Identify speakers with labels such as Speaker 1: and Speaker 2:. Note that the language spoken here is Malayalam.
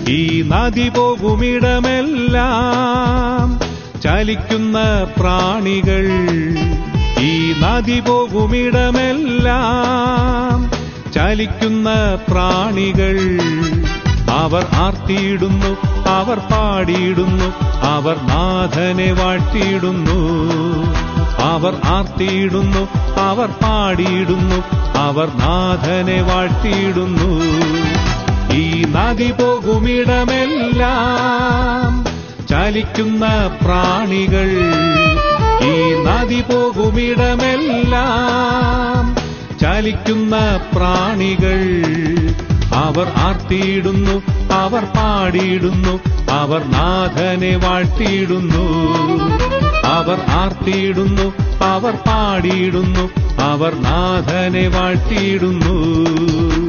Speaker 1: ഈ നദി പോകുമിടമെല്ലാം ചലിക്കുന്ന പ്രാണികൾ ഈ നദി പോകുമിടമെല്ലാം ചലിക്കുന്ന പ്രാണികൾ അവർ ആർത്തിയിടുന്നു അവർ പാടിയിടുന്നു അവർ നാഥനെ വാഴ്ത്തിയിടുന്നു അവർ ആർത്തിയിടുന്നു അവർ പാടിയിടുന്നു അവർ നാഥനെ വാഴ്ത്തിയിടുന്നു ഈ നദി പോകുമിടമെല്ലാം ചലിക്കുന്ന പ്രാണികൾ ഈ നദി പോകുമിടമെല്ലാം ചലിക്കുന്ന പ്രാണികൾ അവർ ആർത്തിയിടുന്നു അവർ പാടിയിടുന്നു അവർ നാഥനെ വാഴ്ത്തിയിടുന്നു അവർ ആർത്തിയിടുന്നു അവർ പാടിയിടുന്നു അവർ നാഥനെ വാഴ്ത്തിയിടുന്നു